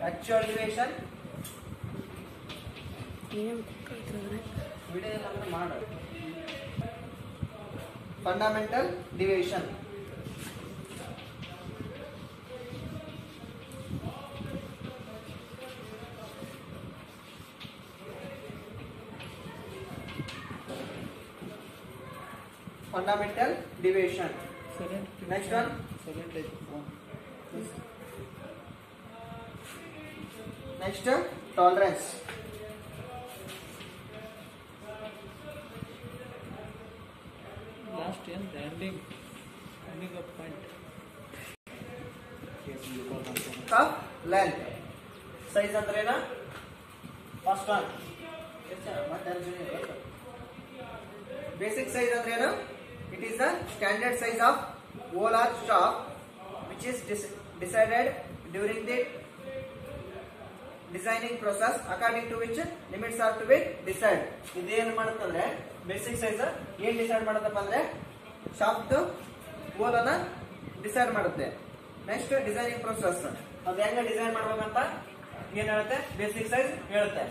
Actual deviation video ಅಂದ್ರೆ ಮಾಡು fundamental deviation fundamental deviation next one next tolerance last ಏನು ending ending of point cup length size ಅಂದ್ರೆ ಏನ first one basic size ಅಂದ್ರೆ ಏನು it is the standard size of hole or shaft which is decided during the designing process according to which limits are to be decide ಇದೇನು ಮಾಡುತ್ತಂದ್ರೆ basic size ಏನ್ decide ಮಾಡುತ್ತಪ್ಪ ಅಂದ್ರೆ shaft ಓಲ್ ಅನ್ನ decide ಮಾಡುತ್ತೆ next designing process ಅದು ಹೆಂಗ design ಮಾಡ್ಬೇಕಂತ ಏನ್ ಹೇಳುತ್ತೆ ಬೇಸಿಕ್ ಸೈಜ್ ಹೇಳುತ್ತೆ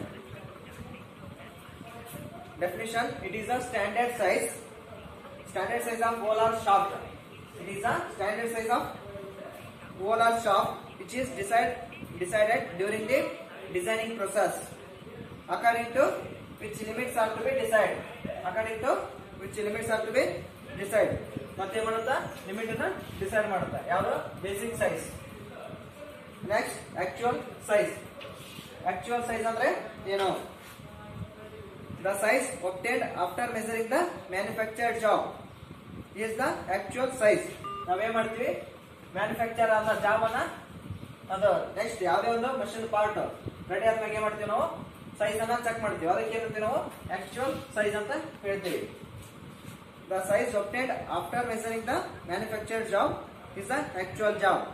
definition it is a standard size standard size of hole or shaft it is a standard size of hole or shaft which is decide decided during the designing process according to which limits are to be decide according to which limits are to be decide ಮತ್ತೆ ಏನ್ ಮಾಡುತ್ತಾ limit ಅನ್ನ decide ಮಾಡುತ್ತಾ ಯಾವುದು basic size next actual size actual size ಅಂದ್ರೆ ಏನು the size obtained after measuring the manufactured job is the actual size ನಾವೇನ್ ಮಾಡ್ತೀವಿ ಮ್ಯಾನುಫ್ಯಾಕ್ಚರ್ ಆದ ಜಾಬ್ ಅನ್ನ ಅದು ನೆಕ್ಸ್ಟ್ ಯಾವ್ದೇ ಒಂದು ಮಷಿನ್ ಪಾರ್ಟ್ ರೆಡಿ ಆದ್ಮೇಲೆ ಏನ್ ಮಾಡ್ತೀವಿ ನಾವು ಸೈಜ್ ಅನ್ನ ಚೆಕ್ ಮಾಡ್ತೀವಿ ಅದಕ್ಕೆ ಏನಂತೀವಿ ನಾವು ಆಕ್ಚುಯಲ್ ಸೈಜ್ ಅಂತ ಹೇಳ್ತೀವಿ the size obtained after measuring the manufactured job is the actual job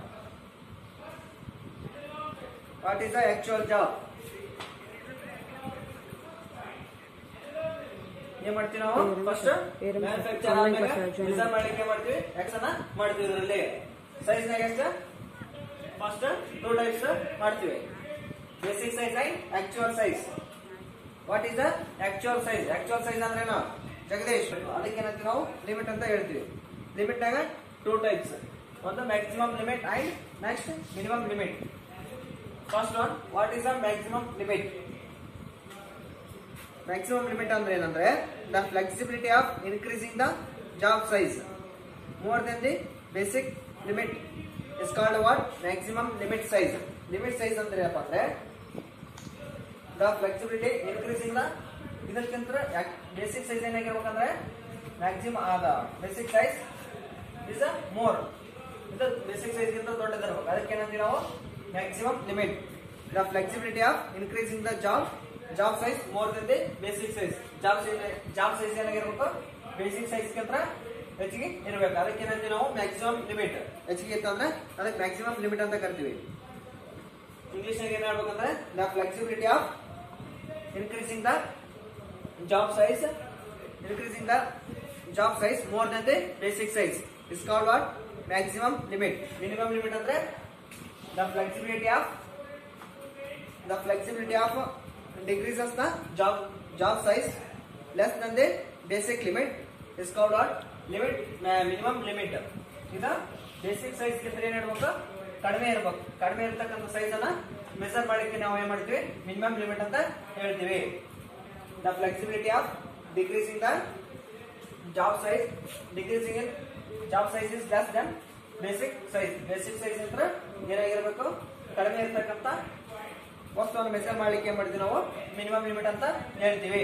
what is the actual job ಏನ್ ಮಾಡ್ತೀವಿ ನಾವು ಫಸ್ಟ್ ಮ್ಯಾನುಫ್ಯಾಕ್ಚರ್ ಆದ್ಮೇಲೆ ಡಿಸೈನ್ ಮಾಡ್ಲಿಕ್ಕೆ ಏನ್ ಮಾಡ್ತೀವಿ ಎಕ್ಸ್ ಅನ್ನ ಮಾಡ್ತೀವಿ ಇದರಲ್ಲಿ ಸೈಜ್ ನಾಗ ಎಷ್ಟು ಫಸ್ಟ್ ಟೂ ಟೈಪ್ಸ್ ಮಾಡ್ತೀವಿ ಬೇಸಿಕ್ ಸೈಜ್ ಐ actual size what is the actual size actual size ಅಂದ್ರೆ ಏನು ಜಗದೀಶ್ ಅದಕ್ಕೆ ಏನಂತೀವಿ ನಾವು ಲಿಮಿಟ್ ಅಂತ ಹೇಳ್ತೀವಿ ಲಿಮಿಟ್ ನಾಗ ಟೂ ಟೈಪ್ಸ್ ಒಂದು maximum limit and next minimum limit first one what is the maximum limit maximum limit ಅಂದ್ರೆ ಏನಂದ್ರೆ the flexibility of increasing the job size more than the basic limit is called what maximum limit size limit size ಅಂದ್ರೆ ಏನಪ್ಪ ಅಂದ್ರೆ the flexibility increasing the ಇದಕ್ಕಿಂತ basic size ಏನಾಗಿರ್ಬೇಕಂದ್ರೆ maximum ಆದ basic size is a more ಇದು basic size ಗಿಂತ ದೊಡ್ಡದಿರ್ಬೇಕು ಅದಕ್ಕೆ ಏನಂತೀವಿ ನಾವು maximum limit the flexibility of increasing the job job size more than the basic size job size job size ಏನಾಗಿರ್ಬೇಕು ಬೇಸಿಕ್ ಸೈಜ್ ಗಿಂತ ಹೆಚ್ಚಿಗೆ ಇರಬೇಕು ಅದಕ್ಕೆ ಏನಂತೀವಿ ನಾವು ಮ್ಯಾಕ್ಸಿಮಮ್ ಲಿಮಿಟ್ ಹೆಚ್ಚಿಗೆ ಇತ್ತಂದ್ರೆ ಅದಕ್ಕೆ ಮ್ಯಾಕ್ಸಿಮಮ್ ಲಿಮಿಟ್ ಅಂತ ಕರಿತೀವಿ ಇಂಗ್ಲಿಷ್ ನಾಗ ಏನ್ ಹೇಳ್ಬೇಕಂದ್ರೆ the flexibility of increasing the job size increasing the job size more than the basic size is called what maximum limit minimum limit ಅಂದ್ರೆ the flexibility of the flexibility of decreases the job job size less than the basic limit is called what limit uh, minimum limit ಇದ basic size ಗಿಂತ ಏನ್ ಇರ್ಬೇಕು ಕಡಿಮೆ ಇರ್ಬೇಕು ಕಡಿಮೆ ಇರ್ತಕ್ಕಂಥ size ಅನ್ನ ಮೆಸರ್ ಮಾಡಲಿಕ್ಕೆ ನಾವು ಏನ್ ಮಾಡ್ತೀವಿ ಮಿನಿಮಮ್ ಲಿಮಿಟ್ ಅಂತ ಹೇಳ್ತೀವಿ the flexibility of decreasing the job size decreasing in job size is less than basic size basic size ಅಂದ್ರೆ ಏನಾಗಿರ್ಬೇಕು ಕಡಿಮೆ ಇರ್ತಕ್ಕಂಥ ವಸ್ತುವನ್ನು ಮೆಸರ್ ಮಾಡ್ಲಿಕ್ಕೆ ಏನ್ ಮಾಡ್ತೀವಿ ನಾವು ಮಿನಿಮಮ್ ಲಿಮಿಟ್ ಅಂತ ಹೇಳ್ತೀವಿ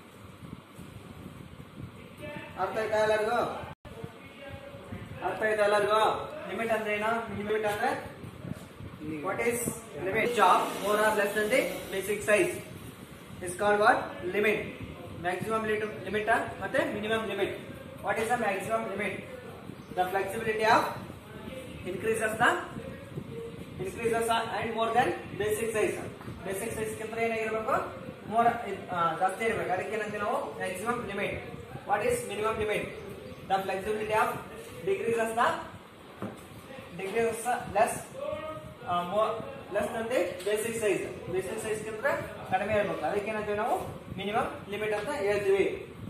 ಅರ್ಥ ಆಯ್ತಾ ಎಲ್ಲರಿಗೂ ಅರ್ಥ ಆಯ್ತಾ ಎಲ್ಲರಿಗೂ ಲಿಮಿಟ್ ಅಂದ್ರೆ ಏನು ಲಿಮಿಟ್ ಅಂದ್ರೆ what is limit job more or less than the basic size is called what limit maximum limit ಮತ್ತೆ minimum limit what is the maximum limit the flexibility of increases the increases and more than basic size basic size ಗಿಂತ ಏನಾಗಿರ್ಬೇಕು more ಜಾಸ್ತಿ ಇರಬೇಕು ಅದಕ್ಕೆ ಏನಂತೀವಿ ನಾವು maximum limit what is minimum limit the flexibility of decreases the decreases less more less than the basic size basic size ಗಿಂತ ಕಡಿಮೆ ಇರಬೇಕು ಅದಕ್ಕೆ ಏನಂತೀವಿ ನಾವು ಮಿನಿಮಮ್ ಲಿಮಿಟ್ ಅಂತ ಹೇಳ್ತೀವಿ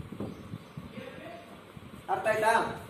ಅರ್ಥ ಆಯ್ತಾ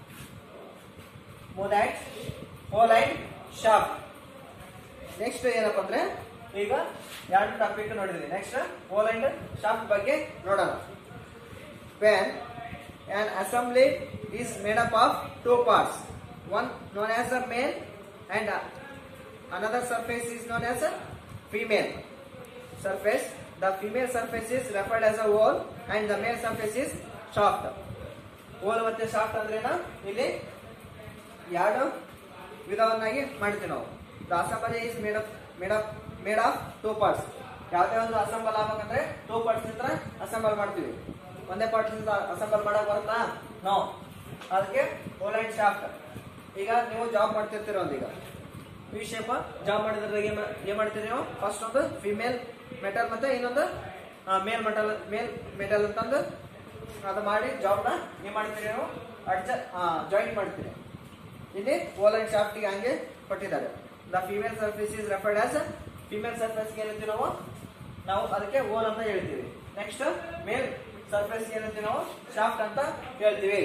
move that hole and shaft next ಏನಪ್ಪ ಅಂದ್ರೆ ಈಗ ಎರಡು ಟಾಪಿಕ್ ನೋಡಿದ್ವಿ ನೆಕ್ಸ್ಟ್ ಹೋಲ್ ಅಂಡ್ ಶಾಫ್ಟ್ ಬಗ್ಗೆ ನೋಡೋಣ when an assembly is made up of two parts one known as a male and uh, another surface is known as a female surface the female surface is referred as a wall and the male surface is shaft wall ಮತ್ತೆ shaft ಅಂದ್ರೇನ ಇಲ್ಲಿ ಎರಡು ವಿಧವನ್ನಾಗಿ ಮಾಡ್ತೀವಿ ನಾವು the assembly is made up made up made of two parts ಯಾವುದೇ ಒಂದು assemble ಆಗ್ಬೇಕಂದ್ರೆ ಟೂ ಪಾರ್ಟ್ಸ್ ನಿಂದ ಅಸೆಂಬಲ್ ಮಾಡ್ತೀವಿ ಒಂದೇ ಪಾರ್ಟ್ಸ್ ನಿಂದ ಅಸೆಂಬಲ್ ಮಾಡಕ್ ಬರುತ್ತಾ ನೋ ಅದಕ್ಕೆ ಹೋಲ್ ಅಂಡ್ ಶಾಫ್ಟ್ ಈಗ ನೀವು ಜಾಬ್ ಮಾಡ್ತಿರ್ತೀರ ಒಂದು ಈಗ ವಿ ಶೇಪ್ ಜಾಬ್ ಮಾಡಿದ್ರೆ ಏನ್ ಮಾ- ಏನ್ ಮಾಡ್ತೀರಿ ನೀವು ಫಸ್ಟ್ ಒಂದು ಫಿಮೇಲ್ ಮೆಟಲ್ ಮತ್ತೆ ಇನ್ನೊಂದು ಮೇಲ್ ಮೆಟಲ್ ಮೇಲ್ ಮೆಟಲ್ ಅಂತಂದು ಅದು ಮಾಡಿ ಜಾಬ್ನ ಏನ್ ಮಾಡ್ತೀರಿ ನೀವು ಅಡ್ಜ ಜಾಯಿನ್ ಮಾಡ್ತೀರಿ ಇಲ್ಲಿ ಹೋಲ್ ಅಂಡ್ ಶಾಫ್ಟ್ ಗೆ ಹಂಗೆ ಕೊಟ್ಟಿದ್ದಾರೆ the female surface is referred as female surface ಏನಂತೀವಿ ನಾವು ನಾವು ಅದಕ್ಕೆ ಹೋಲ್ ಅಂತ ಹೇಳ್ತೀವಿ ನೆಕ್ಸ್ಟ್ ಮೇಲ್ ಸರ್ಫೇಸ್ ಏನಂತೀವಿ ನಾವು ಶಾಫ್ಟ್ ಅಂತ ಹೇಳ್ತೀವಿ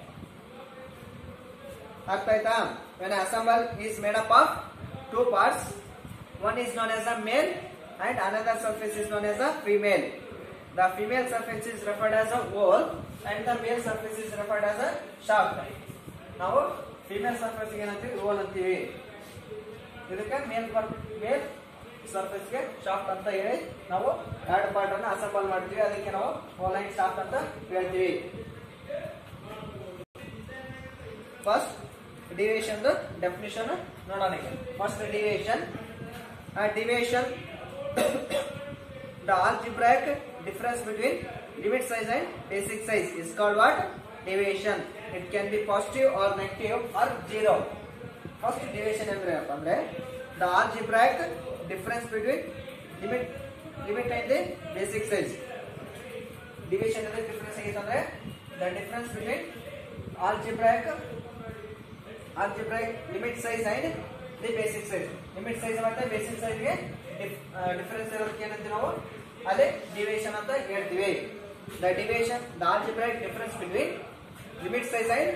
ಅರ್ಥ ಆಯ್ತಾ when an assemble is made up of two parts one is known as a male and another surface is known as a female the female surface is referred as a wall and the male surface is referred as a shaft ನಾವು female surface ಏನಂತೀವಿ hole ಅಂತೀವಿ ಇದಕ್ಕೆ ಮೇಲ್ ಮೇಲ್ surface ಗೆ shaft ಅಂತ ಹೇಳಿ ನಾವು ಎರಡು part ಅನ್ನ ಅಸೆಂಬಲ್ ಮಾಡ್ತೀವಿ ಅದಕ್ಕೆ ನಾವು ಓಲ್ ಅಂಡ್ ಶಾಫ್ಟ್ ಅಂತ ಹೇಳ್ತೀವಿ ಫಸ್ಟ್ ಡಿವಿಯೇಷನ್ ಡೆಫಿನಿಷನ್ ನೋಡೋಣ ಈಗ first deviation deviation the algebraic difference between limit size and basic size is called what deviation it can be positive or negative or zero first deviation ಅಂದ್ರೆ ಏನಪ್ಪ ಅಂದ್ರೆ the algebraic difference between limit limit and the basic size deviation ಅಂದ್ರೆ difference ಆಗೈತೆ ಅಂದ್ರೆ the difference between algebraic algebraic limit size and the basic size limit size ಮತ್ತೆ basic size ಗೆ difference ಇರೋದಕ್ಕೆ ಏನಂತೀವಿ ನಾವು ಅದೇ ಡಿವಿಯೇಷನ್ ಅಂತ ಹೇಳ್ತೀವಿ the deviation the algebraic difference between limit size and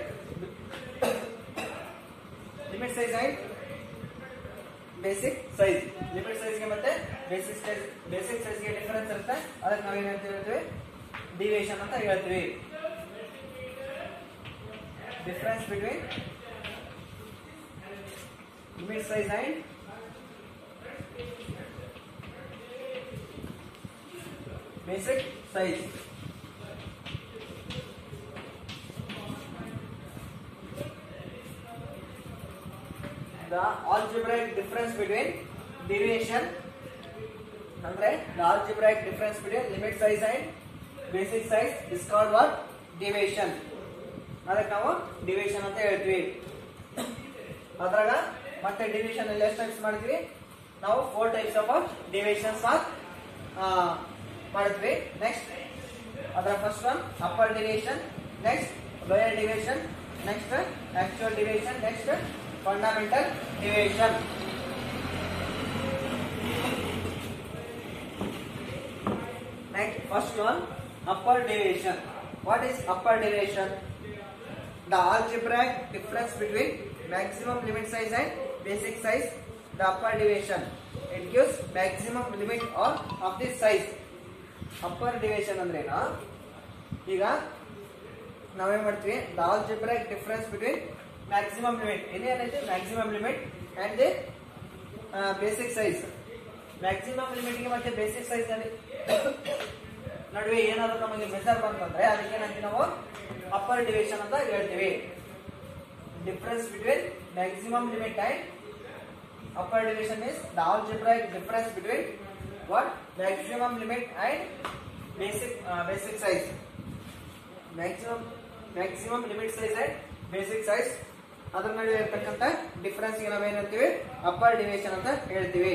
limit size and basic size limit ಸೈಜ್ಗೆ ಮತ್ತೆ ಬೇಸಿಕ್ ಸೈಜ್ ಬೇಸಿಕ್ ಸೈಜ್ಗೆ ಡಿಫರೆನ್ಸ್ ಇರುತ್ತೆ ಅದಕ್ಕೆ ನಾವು ಏನಂತ ಹೇಳ್ತೀವಿ ಡಿವಿಯೇಷನ್ ಅಂತ ಹೇಳ್ತೀವಿ difference between limit size and basic size the algebraic difference between deviation ಅಂದ್ರೆ the algebraic difference between limit size and basic size is called what deviation ಅದಕ್ಕೆ ನಾವು ಡಿವಿಷನ್ ಅಂತ ಹೇಳ್ತೀವಿ ಅದ್ರಾಗ ಮತ್ತೆ ಡಿವಿಷನ್ ಅಲ್ಲಿ ಎಷ್ಟು ಟೈಪ್ಸ್ ಮಾಡ್ತೀವಿ ನಾವು ಫೋರ್ ಟೈಪ್ಸ್ ಆಫ್ ಡಿವಿಷನ್ಸ್ ಮಾಡ್ತೀವಿ ನೆಕ್ಸ್ಟ್ ಅದರ first one upper division next lower division next actual division next fundamental division next first one upper division what is upper division the algebraic difference between maximum limit size and basic size the upper deviation it gives maximum limit of, of this size upper deviation ಅಂದ್ರೇನು ಈಗ ನಾವೇನ್ ಮಾಡ್ತೀವಿ the algebraic difference between maximum limit ಇನ್ನೇನೈತೆ maximum limit and the uh, basic size maximum limit ಗೆ ಮತ್ತೆ basic size ನಲ್ಲಿ ನಡುವೆ ಏನಾದ್ರು ನಮಗೆ ಮೆಜರ್ ಬಂತಂದ್ರೆ ಅದಕ್ಕೆ ಏನಂತೀವಿ ನಾವು ಅಪ್ಪರ್ ಡಿವಿಷನ್ ಅಂತ ಹೇಳ್ತೀವಿ difference between maximum limit and upper division is the algebraic difference between what maximum limit and basic basic size maximum maximum limit size and basic size ಅದ್ರ ನಡುವೆ ಇರ್ತಕ್ಕಂಥ ಡಿಫರೆನ್ಸ್ ನಾವೇನಂತೀವಿ ಅಪ್ಪರ್ ಡಿವಿಷನ್ ಅಂತ ಹೇಳ್ತೀವಿ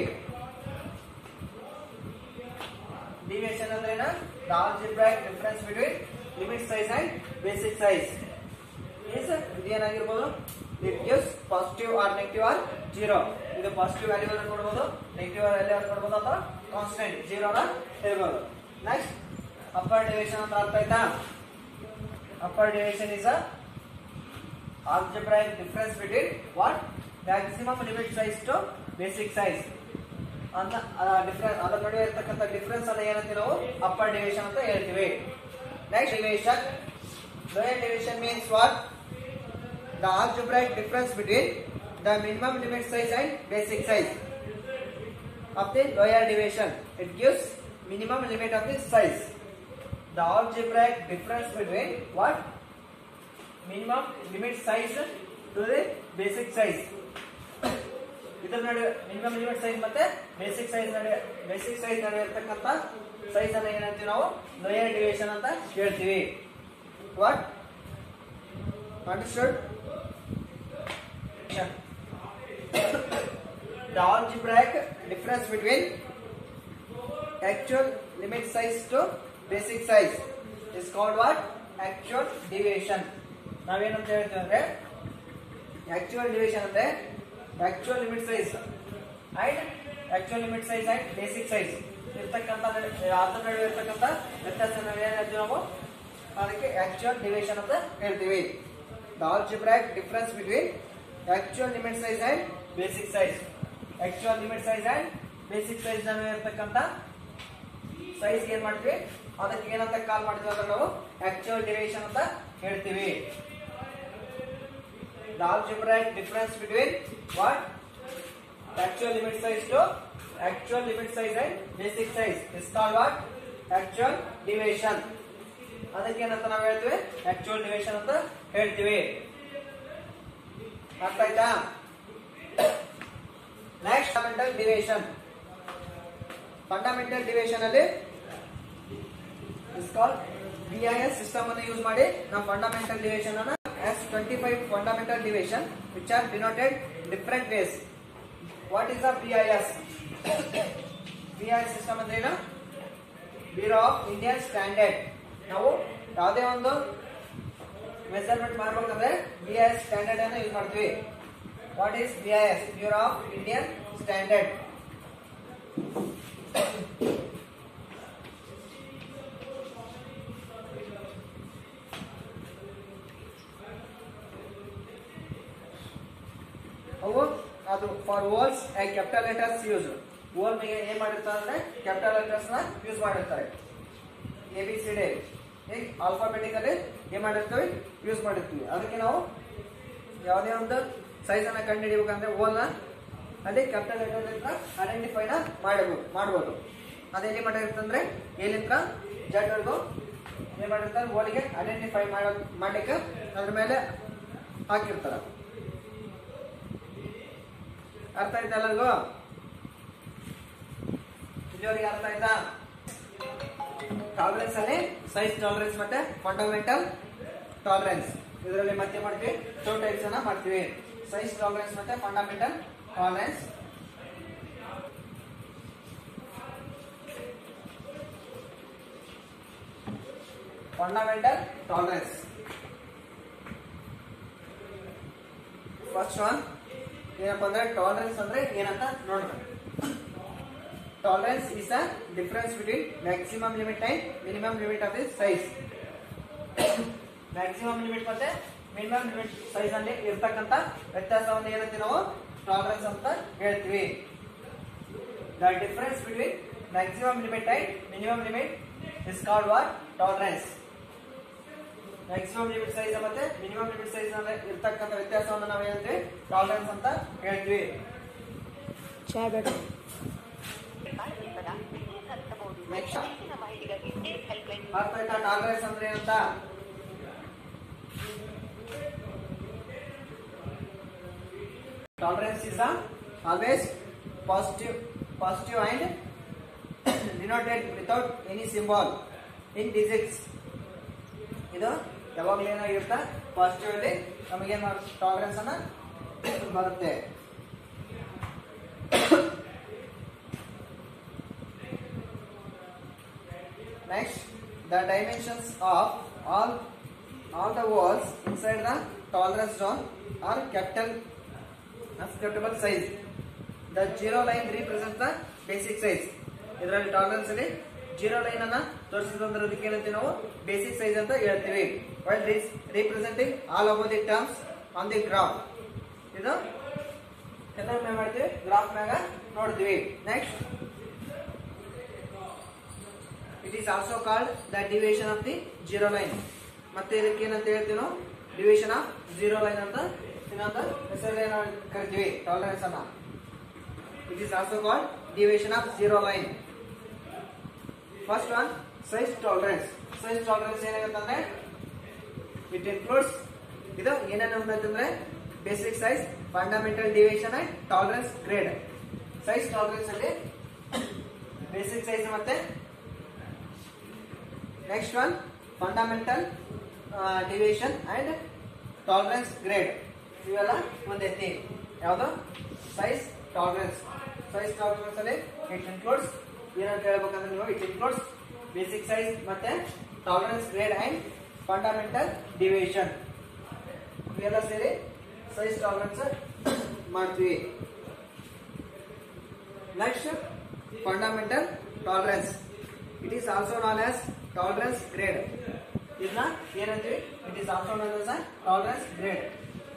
deviation ಅಂದ್ರೆ ಏನು the algebraic difference between limit size and basic size is ಇದೇನಾಗಿರ್ಬೋದು it gives positive or negative or zero ಇದು positive value ಅನ್ನು ಕೊಡ್ಬೋದು ನೆಗೆಟಿವ್ ವ್ಯಾಲ್ಯೂ ಅನ್ನು ಕೊಡ್ಬೋದು ಅಥವಾ ಕಾನ್ಸ್ಟೆಂಟ್ ಜೀರೋನ ಇರ್ಬೋದು ನೆಕ್ಸ್ಟ್ ಅಪ್ಪರ್ ಡಿವಿಷನ್ ಅಂತ ಅರ್ಥ ಆಯ್ತಾ upper division is a algebraic difference between what maximum limit size to basic size ಅಂತ ಡಿಫ್ರೆನ್ಸ್ ಅದರ ನಡುವೆ ಇರ್ತಕ್ಕಂಥ ಡಿಫ್ರೆನ್ಸ್ ಅನ್ನ ಏನಂತೀವಿ ನಾವು ಅಪ್ಪರ್ ಡಿವಿಷನ್ ಅಂತ ಹೇಳ್ತೀವಿ next division lower division means what the algebraic difference between the minimum limit size and basic size of the lower division it gives minimum limit of the size the algebraic difference between what minimum limit size to the basic size ಇದರ ನಡುವೆ minimum limit size ಮತ್ತೆ basic size ನಡುವೆ basic size ನಡುವೆ ಇರ್ತಕ್ಕಂಥ size ಅನ್ನ ಏನಂತೀವಿ ನಾವು lower division ಅಂತ ಹೇಳ್ತೀವಿ what understood the algebraic difference between actual limit size to basic size is called what actual deviation ನಾವೇನಂತ ಹೇಳ್ತೀವಿ ಅಂದ್ರೆ ಆಕ್ಚುಯಲ್ ಡಿವಿಷನ್ ಅಂದ್ರೆ actual limit size and actual limit size and basic size ಇರ್ತಕ್ಕಂಥ ಅದ್ರ ನಡುವೆ ಇರ್ತಕ್ಕಂಥ ವ್ಯತ್ಯಾಸ ಏನ್ ಹೇಳ್ತೀವಿ ನಾವು ಅದಕ್ಕೆ ಆಕ್ಚುಯಲ್ ಡಿವಿಷನ್ ಅಂತ ಹೇಳ್ತೀವಿ the algebraic difference between actual limit size and basic size actual limit size and basic size ನಡುವೆ ಇರ್ತಕ್ಕಂಥ ಸೈಜ್ ಏನ್ ಮಾಡ್ತೀವಿ ಅದಕ್ಕೆ ಏನಂತ ಕಾಲ್ ಮಾಡ್ತೀವಿ ಅಂದ್ರೆ ನಾವು ಆಕ್ಚುಯಲ್ ಡಿವಿಷನ್ ಅಂತ ಹೇಳ್ತೀವಿ the algebraic difference between what actual limit size to actual limit size and basic size is called what actual deviation ಅದಕ್ಕೆ ಏನಂತ ನಾವು ಹೇಳ್ತೀವಿ ಆಕ್ಚುಯಲ್ ಡಿವಿಷನ್ ಅಂತ ಹೇಳ್ತೀವಿ ಅರ್ಥ ಆಯ್ತಾ next fundamental division fundamental division ಅಲ್ಲಿ ಇಸ್ ಕಾಲ್ಡ್ ಬಿಐಎಸ್ ಸಿಸ್ಟಮ್ ಅನ್ನು ಯೂಸ್ ಮಾಡಿ ನಾವು ಫಂಡಮೆಂಟಲ್ ಡಿವಿಷನ್ ಅನ್ನ as 25 fundamental division which are denoted different ways. What is the BIS? BIS system ಅಂದ್ರೆ ಏನು ಬ್ಯೂರೋ ಆಫ್ ಇಂಡಿಯನ್ ಸ್ಟ್ಯಾಂಡರ್ಡ್ ನಾವು ಯಾವುದೇ ಒಂದು ಮೆಜರ್ಮೆಂಟ್ ಮಾಡ್ಬೇಕಂದ್ರೆ ಬಿ ಐ ಎಸ್ ಸ್ಟ್ಯಾಂಡರ್ಡ್ ಅನ್ನು ಯೂಸ್ ಮಾಡ್ತೀವಿ what is B I S bureau of Indian standard ಅವು ಅದು for words capital letters use word ಮೇಲೆ ಏನ್ ಮಾಡಿರ್ತಾರೆ ಅಂದ್ರೆ ಕ್ಯಾಪಿಟಲ್ ಲೆಟರ್ಸ್ ನ ಯೂಸ್ ಮಾಡಿರ್ತಾರೆ ಎ ಬಿ ಸಿ ಡಿ ಈಗ ಆಲ್ಫಾಬೆಟಿಕಲಿ ಏನ್ ಮಾಡಿರ್ತೀವಿ ಯೂಸ್ ಮಾಡಿರ್ತೀವಿ ಅದಕ್ಕೆ ನಾವು ಯಾವುದೇ ಒಂದು ಸೈಜ್ ಅನ್ನ ಕಂಡು ಹಿಡಿಬೇಕಂದ್ರೆ ಓಲ್ ನ ಅದೇ ಕ್ಯಾಪಿಟಲ್ ಲೆಟರ್ ಐಡೆಂಟಿಫೈ ನ ಮಾಡಬಹುದು ಮಾಡ್ಬೋದು ಅದೇಲಿ ಮಾಡಿರ್ತಂದ್ರೆ ಎಲ್ಲಿಂದ ಜಡ್ ವರ್ಗು ಏನ್ ಮಾಡಿರ್ತಾರೆ ಓಲಿಗೆ ಐಡೆಂಟಿಫೈ ಮಾಡೋ ಮಾಡ್ಲಿಕ್ಕೆ ಅದ್ರ ಮೇಲೆ ಹಾಕಿರ್ತಾರ ಅರ್ಥ ಆಯ್ತಾ ಎಲ್ಲರಿಗೂ ಇಲ್ಲಿವರೆಗೆ ಅರ್ಥ ಆಯ್ತಾ ಟಾಲರೆನ್ಸ್ ಅಲ್ಲಿ ಸೈಜ್ ಟಾಲರೆನ್ಸ್ ಮತ್ತೆ ಫಂಡಮೆಂಟಲ್ ಟಾಲರೆನ್ಸ್ ಇದರಲ್ಲಿ ಮತ್ತೆ ಮಾಡ್ತೀವಿ ಟೂ ಟೈಪ್ಸ್ ಅನ್ನ ಮಾಡ್ತೀವಿ ಸೈಜ್ ಟಾಲರೆನ್ಸ್ ಮತ್ತೆ fundamental tolerance fundamental tolerance first one ಏನಪ್ಪಾ ಅಂದ್ರೆ ಟಾಲರೆನ್ಸ್ ಅಂದ್ರೆ ಏನಂತ ನೋಡ್ಬೇಕು tolerance is a difference between maximum limit and minimum limit of the size maximum limit ಮತ್ತೆ ಮಿನಿಮಮ್ ಲಿಮಿಟ್ ಸೈಜ್ ಅಲ್ಲಿ ಇರ್ತಕ್ಕಂತ ವ್ಯತ್ಯಾಸವನ್ನು ಏನಂತೀವಿ ನಾವು ಟಾಲರೆನ್ಸ್ ಅಂತ ಹೇಳ್ತೀವಿ the difference between maximum limit and minimum limit is called what tolerance maximum limit size ಮತ್ತೆ minimum limit size ನಲ್ಲಿ ಇರ್ತಕ್ಕಂಥ ವ್ಯತ್ಯಾಸವನ್ನು ನಾವು ಹೇಳ್ತೀವಿ ಟಾಲರೆನ್ಸ್ ಅಂತ ಹೇಳ್ತೀವಿ ನೆಕ್ಸ್ಟ್ ಅರ್ಥ ಆಯ್ತಾ ಟಾಲರೆನ್ಸ್ ಅಂದ್ರೆ ಏನಂತ tolerance is always positive positive and denoted without any symbol in digits ಇದು ಯಾವಾಗಲೂ ಏನಾಗಿರುತ್ತೆ ಪಾಸಿಟಿವ್ ಅಲ್ಲಿ ನಮಗೇನು ಟಾಲರೆನ್ಸ್ ಅನ್ನ ಬರುತ್ತೆ Next, the dimensions of all all the walls inside the tolerance zone are capital acceptable size. The zero line represent the basic size ಇದರಲ್ಲಿ tolerance ಅಲ್ಲಿ zero line ಅನ್ನ ತೋರಿಸಿದ್ರೆ ಅದಕ್ಕೆ ಏನಂತೀವಿ ನಾವು ಬೇಸಿಕ್ ಸೈಜ್ ಅಂತ ಹೇಳ್ತೀವಿ while representing all above the terms on the graph ಇದು ಎದ್ರ ಮ್ಯಾಗ ಮಾಡ್ತೀವಿ ಗ್ರಾಫ್ ಮ್ಯಾಗ ನೋಡ್ತೀವಿ next it is also called the deviation of the zero line ಮತ್ತೆ ಇದಕ್ಕೆ ಏನಂತ ಹೇಳ್ತೀವಿ ನಾವು ಡಿವಿಷನ್ ಆಫ್ ಜೀರೋ ಲೈನ್ ಅಂತ ಇನ್ನೊಂದು ಹೆಸರು ಕರಿತೀವಿ ಟಾಲರೆನ್ಸ್ ಅನ್ನ it is also called deviation of zero line first one size tolerance size tolerance ಏನಾಗುತ್ತಂದ್ರೆ ಇಟ್ ಇನ್ಕ್ಲೂಡ್ಸ್ ಇದು ಏನೇನು ಅಂತಂದ್ರೆ basic size fundamental deviation and tolerance grade size tolerance ಅಲ್ಲಿ ಬೇಸಿಕ್ ಸೈಜ್ ಮತ್ತೆ next one fundamental deviation and tolerance grade ಇವೆಲ್ಲ ಒಂದೇ theme ಯಾವುದು size tolerance size tolerance ಅಲ್ಲಿ ಇಟ್ ಇನ್ಕ್ಲೂಡ್ಸ್ ಏನಂತ ಹೇಳ್ಬೇಕಂದ್ರೆ ನೀವು ಇಟ್ ಇನ್ಕ್ಲೂಡ್ಸ್ ಬೇಸಿಕ್ ಸೈಜ್ ಮತ್ತೆ tolerance grade and fundamental deviation ಇವೆಲ್ಲ ಸೇರಿ ಸೈಜ್ ಟಾಲರೆನ್ಸ್ ಮಾಡ್ತೀವಿ next fundamental tolerance it is also known as tolerance grade ಇದನ್ನ ಏನಂತೀವಿ it is also known as tolerance grade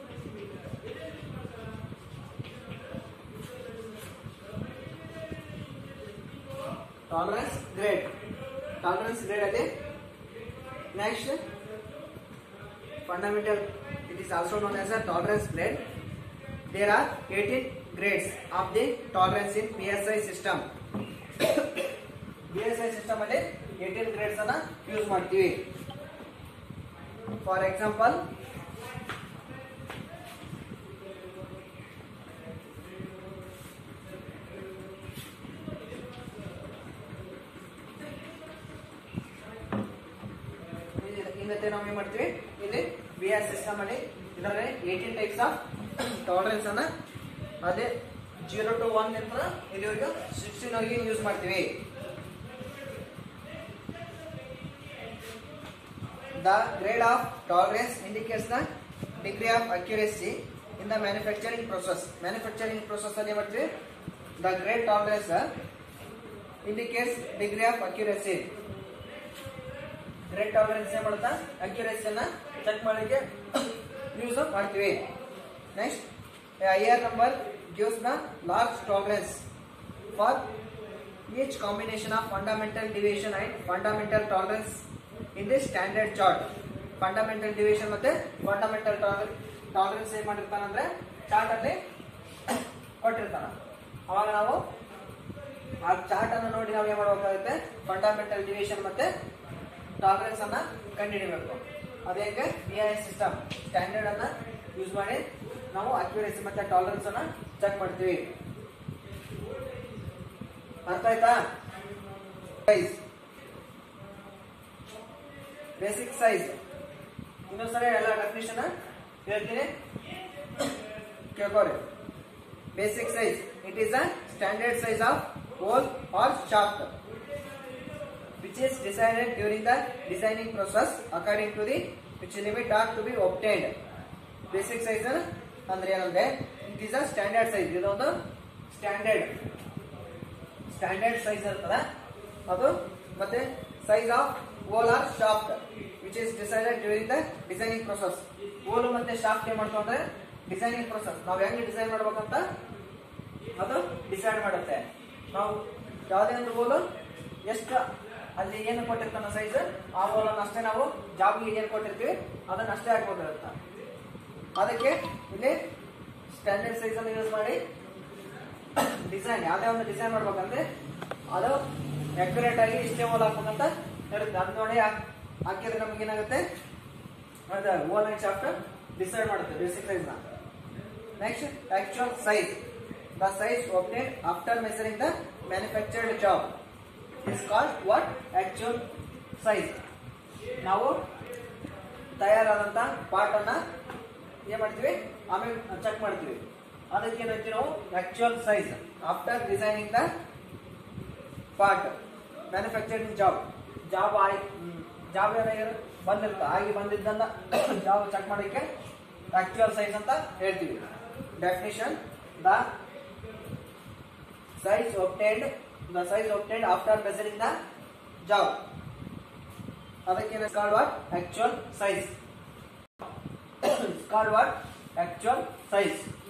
tolerance grade tolerance grade ಅಲ್ಲಿ next fundamental it is also known as a tolerance grade there are eighteen grades of the tolerance in P S I system B S I system ಅಲ್ಲಿ eighteen grades ಅನ್ನ use ಮಾಡ್ತೀವಿ for example ಇನ್ನತೆ ನಾವು ಏನ್ ಮಾಡ್ತೀವಿ ಇಲ್ಲಿ B R system ಅಲ್ಲಿ ಇದರಲ್ಲಿ ಏಟೀನ್ ಟೈಪ್ಸ್ ಆಫ್ ಟಾಲರೆನ್ಸ್ ಅನ್ನ ಅದೇ ಜೀರೋ ಟು ಒನ್ ಇಂದ ಇಲ್ಲಿವರೆಗೂ ಸಿಕ್ಸ್ಟೀನ್ ವರೆಗೆ ಯೂಸ್ ಮಾಡ್ತೀವಿ The grade of tolerance indicates the degree of accuracy in the manufacturing process. Manufacturing process ಅಲ್ಲಿ ಮಾಡ್ತೀವಿ the grade tolerance uh, indicates degree of accuracy. Grade tolerance ಏನ್ ಮಾಡುತ್ತಾ ಅಕ್ಯುರೇಸಿಯನ್ನ ಚೆಕ್ ಮಾಡಲಿಕ್ಕೆ ಯೂಸ್ ಮಾಡ್ತೀವಿ next IR number gives the large tolerance for each combination of fundamental deviation and fundamental tolerance in the standard chart fundamental deviation ಮತ್ತೆ fundamental tolerance ಏನ್ ಮಾಡಿರ್ತಾನಂದ್ರೆ chart ಅಲ್ಲಿ ಕೊಟ್ಟಿರ್ತಾನ ಅವಾಗ ನಾವು ಆ ಚಾರ್ಟ್ ಅನ್ನು ನೋಡಿ ನಾವು ಏನ್ ಮಾಡಬೇಕಾಗುತ್ತೆ ಫಂಡಮೆಂಟಲ್ ಡಿವಿಯೇಷನ್ ಮತ್ತೆ ಟಾಲರೆನ್ಸ್ ಅನ್ನ ಕಂಡುಹಿಡಿಬೇಕು ಅದೇಗೆ ಬಿ ಐ ಸಿಸ್ಟಮ್ ಸ್ಟ್ಯಾಂಡರ್ಡ್ ಅನ್ನ ಯೂಸ್ ಮಾಡಿ ನಾವು ಅಕ್ಯುರೇಸಿ ಮತ್ತೆ ಟಾಲರೆನ್ಸ್ ಅನ್ನ ಚೆಕ್ ಮಾಡ್ತೀವಿ ಅರ್ಥ ಆಯ್ತಾ ಸೈಜ್ ಬೇಸಿಕ್ ಸೈಜ್ ಇನ್ನೊಂದ್ಸರಿ ಎಲ್ಲ ಡೆಫಿನೇಷನ್ ಹೇಳ್ತೀನಿ ಕೇಳ್ಕೋರಿ basic size it is a standard size of hole or shaft which is decided during the designing process according to the which limit are to be obtained. Basic size ಅಂದ್ರೆ ಏನಂದ್ರೆ it is a standard size ಇದೊಂದು standard standard size ಇರ್ತದ ಅದು ಮತ್ತೆ size of hole or shaft which is decided during the designing process hole ಮತ್ತೆ shaft ಏನ್ ಮಾಡ್ಕೊಂಡ್ರೆ designing process ನಾವು ಹೆಂಗೆ ಡಿಸೈನ್ ಮಾಡ್ಬೇಕಂತ ಅದು ಡಿಸೈಡ್ ಮಾಡುತ್ತೆ ನಾವು ಯಾವುದೇ ಒಂದು ಗೋಲು ಎಷ್ಟು ಅಲ್ಲಿ ಏನು ಕೊಟ್ಟಿರ್ತಾನ ಸೈಜ್ ಆ ಗೋಲನ್ನು ಅಷ್ಟೇ ನಾವು ಜಾಬ್ಗೆ ಏನು ಕೊಟ್ಟಿರ್ತೀವಿ ಅದನ್ನ ಅಷ್ಟೇ ಹಾಕ್ಬೇಕಾಗುತ್ತೆ ಅದಕ್ಕೆ ಇಲ್ಲಿ ಸ್ಟ್ಯಾಂಡರ್ಡ್ ಸೈಜ್ ಅನ್ನು ಯೂಸ್ ಮಾಡಿ ಡಿಸೈನ್ ಯಾವುದೇ ಒಂದು ಡಿಸೈನ್ ಮಾಡ್ಬೇಕಂದ್ರೆ ಅದು ಅಕ್ಯುರೇಟ್ ಆಗಿ ಇಷ್ಟೇ ಓಲ್ ಹಾಕ್ಬೇಕಂತ ಇರುತ್ತೆ ಅದು ನೋಡಿ ಹಾಕ್- ಹಾಕಿದ್ರೆ ನಮ್ಗೆ ಏನಾಗುತ್ತೆ ಅದು ಓಲ್ ಅಂಡ್ ಶಾಫ್ಟ್ ಡಿಸೈಡ್ ಮಾಡುತ್ತೆ ಬೇಸಿಕ್ ಸೈಜ್ ನ next actual size the size obtain after measuring the manufactured job is called what actual size ನಾವು ತಯಾರಾದಂತ ಪಾರ್ಟ್ ಅನ್ನ ಏನ್ ಮಾಡ್ತೀವಿ ಆಮೇಲೆ ಚೆಕ್ ಮಾಡ್ತೀವಿ ಅದಕ್ಕೆ ಏನಂತೀವಿ ನಾವು actual size after designing the part manufacturing job job ಆಯ್ ಜಾಬ್ ಏನಾಗಿರೋ ಬಂದಿರುತ್ತೆ ಆಗಿ ಬಂದಿದ್ದನ್ನ ಜಾಬ್ ಚೆಕ್ ಮಾಡೋಕ್ಕೆ ಆಕ್ಚುಯಲ್ ಸೈಜ್ ಅಂತ ಹೇಳ್ತೀವಿ definition the size obtained the size obtained after measuring the job ಅದಕ್ಕೆ called what actual size called what actual size